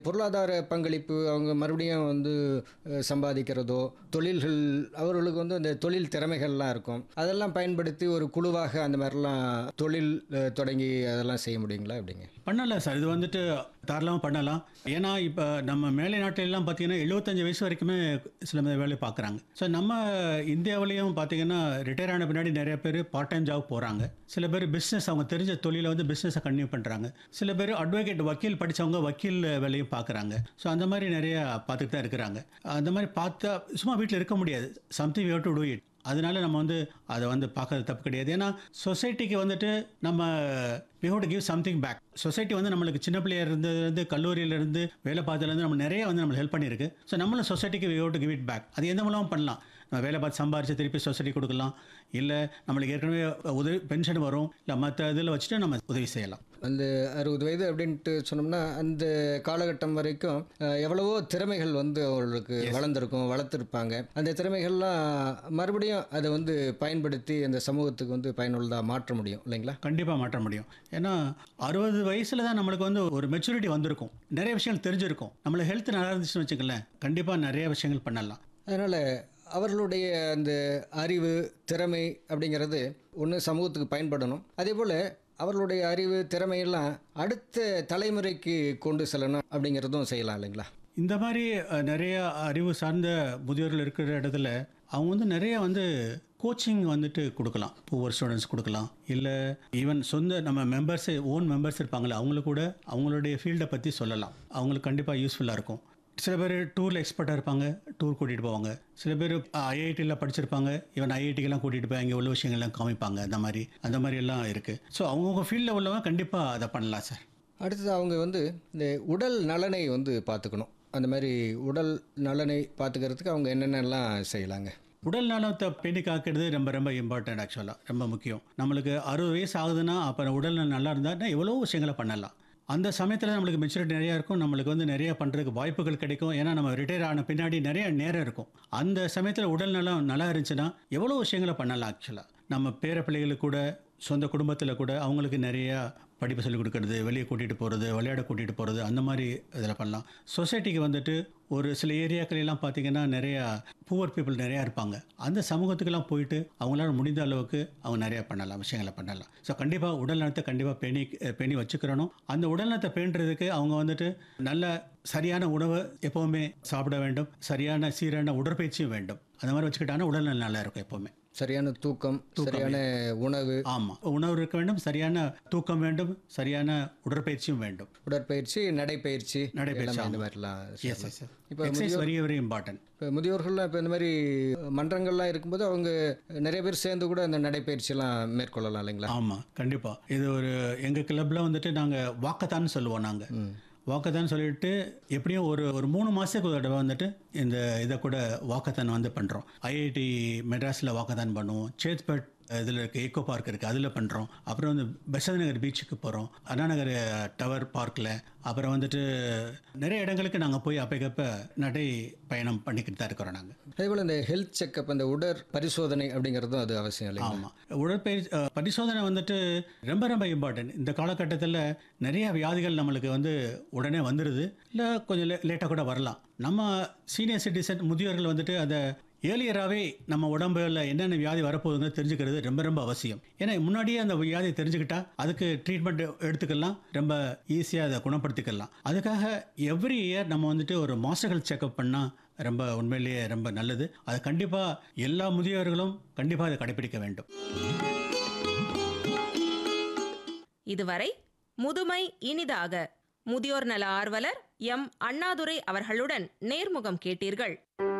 பொருளாதார பங்களிப்பு அவங்க மறுபடியும் வந்து அஹ், சம்பாதிக்கிறதோ தொழில்கள் அவர்களுக்கு வந்து அந்த தொழில் திறமைகள்லாம் இருக்கும் அதெல்லாம் பயன்படுத்தி ஒரு குழுவாக அந்த மாதிரிலாம் தொழில் அஹ், தொடங்கி அதெல்லாம் செய்ய முடியுங்களா எப்படிங்க பண்ணலாம் சார் இது வந்துட்டு தாராளமாக பண்ணலாம் ஏன்னா இப்போ நம்ம மேலை நாட்டிலெல்லாம் பார்த்தீங்கன்னா எழுபத்தஞ்சு வயசு வரைக்குமே சில பேர் வேலை பார்க்குறாங்க ஸோ நம்ம இந்தியாவிலையும் பார்த்தீங்கன்னா ரிட்டையர் ஆன பின்னாடி நிறைய பேர் பார்ட் டைம் ஜாப் போகிறாங்க சில பேர் பிஸ்னஸ் அவங்க தெரிஞ்ச தொழிலை வந்து பிஸ்னஸை கன்டினியூ பண்ணுறாங்க சில பேர் அட்வொகேட் வக்கீல் படித்தவங்க வக்கீல் வேலையும் பார்க்குறாங்க ஸோ அந்த மாதிரி நிறைய பார்த்துட்டு தான் இருக்கிறாங்க அந்த மாதிரி பார்த்தா சும்மா வீட்டில் இருக்க முடியாது something you to do it அதனால நம்ம வந்து அதை வந்து பார்க்கறது தப்பு கிடையாது ஏன்னா சொசைட்டிக்கு வந்துட்டு நம்ம we have to give something back society வந்து நம்மளுக்கு சின்ன பிள்ளையா இருந்ததுலேருந்து கல்லூரியிலேருந்து வேலை பார்த்ததுலேருந்து நம்ம நிறைய வந்து நம்மளுக்கு ஹெல்ப் பண்ணியிருக்கு ஸோ நம்மளும் சொசைட்டிக்கு we have to give it back அது எந்த மூலமும் பண்ணலாம் நம்ம வேலை பார்த்து சம்பாரிச்சு திருப்பி சொசைட்டி கொடுக்கலாம் இல்லை நம்மளுக்கு ஏற்கனவே உதவி பென்ஷன் வரும் இல்லை மற்ற இதில் வச்சுட்டு நம்ம உதவி செய்யலாம் அந்த அறுபது வயது அப்படின்ட்டு சொன்னோம்னா அந்த காலகட்டம் வரைக்கும் அஹ், எவ்வளவோ திறமைகள் வந்து அவர்களுக்கு வளர்ந்துருக்கும் வளர்த்துருப்பாங்க அந்த திறமைகள்லாம் மறுபடியும் அதை வந்து பயன்படுத்தி அந்த சமூகத்துக்கு வந்து பயனுள்ளதாக மாற்ற முடியும் இல்லைங்களா கண்டிப்பாக மாற்ற முடியும் ஏன்னா அறுபது வயசில் தான் நம்மளுக்கு வந்து ஒரு மெச்சூரிட்டி வந்திருக்கும் நிறைய விஷயங்கள் தெரிஞ்சிருக்கும் நம்மளுக்கு ஹெல்த் நல்லா இருந்துச்சுன்னு வச்சுக்கலேன் கண்டிப்பாக நிறைய விஷயங்கள் பண்ணலாம் அதனால் அவர்களுடைய அந்த அறிவு திறமை அப்படிங்கிறது ஒன்று சமூகத்துக்கு பயன்படணும் அதே போல் அவர்களுடைய அறிவு திறமையெல்லாம் அடுத்த தலைமுறைக்கு கொண்டு செல்லணும் அப்படிங்கிறதும் செய்யலாம் இல்லைங்களா இந்த மாதிரி அஹ், நிறைய அறிவு சார்ந்த முதியோர்கள் இருக்கிற இடத்துல அவங்க வந்து நிறைய வந்து கோச்சிங் வந்துட்டு கொடுக்கலாம் ஒவ்வொரு ஸ்டூடெண்ட்ஸ் கொடுக்கலாம் இல்லை ஈவன் சொந்த நம்ம மெம்பர்ஸ் ஓன் மெம்பர்ஸ் இருப்பாங்களே அவங்களுக்கு கூட அவங்களுடைய ஃபீல்டை பற்றி சொல்லலாம் அவங்களுக்கு கண்டிப்பாக யூஸ்ஃபுல்லாக இருக்கும் சில பேர் டூரில் எக்ஸ்பர்ட்டாக இருப்பாங்க டூர் கூட்டிகிட்டு போவாங்க சில பேர் ஐஐடியில் படிச்சிருப்பாங்க ஈவன் ஐஐடிக்கெல்லாம் கூட்டிகிட்டு போய் அங்கே உள்ள விஷயங்கள்லாம் காமிப்பாங்க அந்த மாதிரி அந்த மாதிரி எல்லாம் இருக்குது ஸோ அவங்கவுங்க ஃபீல்டில் உள்ளவங்க கண்டிப்பாக அதை பண்ணலாம் சார் அடுத்தது அவங்க வந்து இந்த உடல் நலனை வந்து பார்த்துக்கணும் அந்த மாதிரி உடல் நலனை பார்த்துக்கிறதுக்கு அவங்க என்னென்னலாம் செய்யலாங்க உடல் நலத்தை பேணி காக்கிறது ரொம்ப ரொம்ப இம்பார்ட்டன்ட் ஆக்சுவலாக ரொம்ப முக்கியம் நம்மளுக்கு அறுபது வயசு ஆகுதுன்னா அப்புறம் உடல் நலம் நல்லா இருந்தால் எவ்வளோ விஷயங்களை பண்ணலாம் அந்த சமயத்தில் நம்மளுக்கு மெச்சூரிட்டி நிறையா இருக்கும் நம்மளுக்கு வந்து நிறைய பண்ணுறதுக்கு வாய்ப்புகள் கிடைக்கும் ஏன்னா நம்ம ரிட்டையர் ஆன பின்னாடி நிறைய நேரம் இருக்கும் அந்த சமயத்தில் உடல் நலம் நல்லா இருந்துச்சுன்னா எவ்வளோ விஷயங்களை பண்ணலாம் ஆக்சுவலாக நம்ம பேர பிள்ளைகளுக்கு கூட சொந்த குடும்பத்தில் கூட அவங்களுக்கு நிறைய படிப்பு சொல்லிக் கொடுக்கறது வெளியே கூட்டிகிட்டு போகிறது விளையாட கூட்டிகிட்டு போகிறது அந்த மாதிரி இதில் பண்ணலாம் சொசைட்டிக்கு வந்துட்டு ஒரு சில ஏரியாக்களெல்லாம் பார்த்தீங்கன்னா நிறையா புவர் பீப்புள் நிறையா இருப்பாங்க அந்த சமூகத்துக்கெல்லாம் போயிட்டு அவங்களால முடிந்த அளவுக்கு அவங்க நிறையா பண்ணலாம் விஷயங்களை பண்ணலாம் ஸோ கண்டிப்பாக உடல் நலத்தை கண்டிப்பாக பேணி பேணி வச்சுக்கிறணும் அந்த உடல் நலத்தை பேணுறதுக்கு அவங்க வந்துட்டு நல்ல சரியான உணவு எப்போவுமே சாப்பிட வேண்டும் சரியான சீரான உடற்பயிற்சியும் வேண்டும் அந்த மாதிரி வச்சுக்கிட்டாங்கன்னா உடல்நலம் நல்லா இருக்கும் எப்போவுமே சரியான தூக்கம் சரியான உணவு ஆமாம் உணவு இருக்க வேண்டும் சரியான தூக்கம் வேண்டும் சரியான உடற்பயிற்சியும் வேண்டும் உடற்பயிற்சி நடைப்பயிற்சி நடைப்பயிற்சி, எல்லாமே இந்த ஆமா. மாதிரிலாம் எஸ் செய்யலாம். எஸ் இப்போ எக்ஸசைஸ் வெரி வெரி இம்பார்ட்டன்ட் இப்போ முதியோர்கள்லாம் இப்போ இந்த மாதிரி மன்றங்கள்லாம் இருக்கும்போது அவங்க நிறைய பேர் சேர்ந்து கூட அந்த நடைப்பயிற்சியெல்லாம் மேற்கொள்ளலாம் இல்லைங்களா ஆமாம் கண்டிப்பாக இது ஒரு எங்கள் கிளப்பில் வந்துட்டு நாங்கள் வாக்கத்தான்னு சொல்லுவோம் நாங்கள் வாக்கத்தான் சொல்லிட்டு எப்படியும் ஒரு ஒரு மூணு மாதத்துக்கு ஒரு தடவை வந்துட்டு இந்த இதை கூட வாக்கத்தான் வந்து பண்ணுறோம் ஐஐடி மெட்ராஸில் வாக்கத்தான் பண்ணுவோம் சேத்பட் இதில் இருக்குது ஈக்கோ பார்க் இருக்குது அதில் பண்ணுறோம் அப்புறம் வந்து பெசத் நகர் பீச்சுக்கு போகிறோம் அண்ணாநகர் டவர் பார்க்கில் அப்புறம் வந்துட்டு நிறைய இடங்களுக்கு நாங்கள் போய் அப்பைக்கப்ப நடை பயணம் பண்ணிக்கிட்டு தான் இருக்கிறோம் நாங்கள் அதே போல் இந்த ஹெல்த் செக்கப் அந்த உடற் பரிசோதனை அப்படிங்கிறதும் அது அவசியம் இல்லைங்களா ஆமாம் உடற்பயிற்சி அஹ், பரிசோதனை வந்துட்டு ரொம்ப ரொம்ப இம்பார்ட்டன்ட் இந்த காலகட்டத்தில் நிறைய வியாதிகள் நம்மளுக்கு வந்து உடனே வந்துடுது இல்லை கொஞ்சம் லே லேட்டாக கூட வரலாம் நம்ம சீனியர் சிட்டிசன் முதியோர்கள் வந்துட்டு அதை ஏர்லியராகவே நம்ம உடம்புல என்னென்ன வியாதி வரப்போகுதுன்னு தெரிஞ்சுக்கிறது ரொம்ப ரொம்ப அவசியம் ஏன்னா முன்னாடியே அந்த வியாதியை தெரிஞ்சுக்கிட்டா அதுக்கு ட்ரீட்மெண்ட் எடுத்துக்கலாம் ரொம்ப ஈஸியாக அதை குணப்படுத்திக்கலாம் அதுக்காக எவ்ரி இயர் நம்ம வந்துட்டு ஒரு மாஸ்டர் ஹெல்த் செக்அப் பண்ணால் ரொம்ப உண்மையிலேயே ரொம்ப நல்லது அது கண்டிப்பாக எல்லா முதியோர்களும் கண்டிப்பாக அதை கடைபிடிக்க வேண்டும் இதுவரை முதுமை இனிதாக முதியோர் நல ஆர்வலர் எம் அண்ணாதுரை அவர்களுடன் நேர்முகம் கேட்டீர்கள்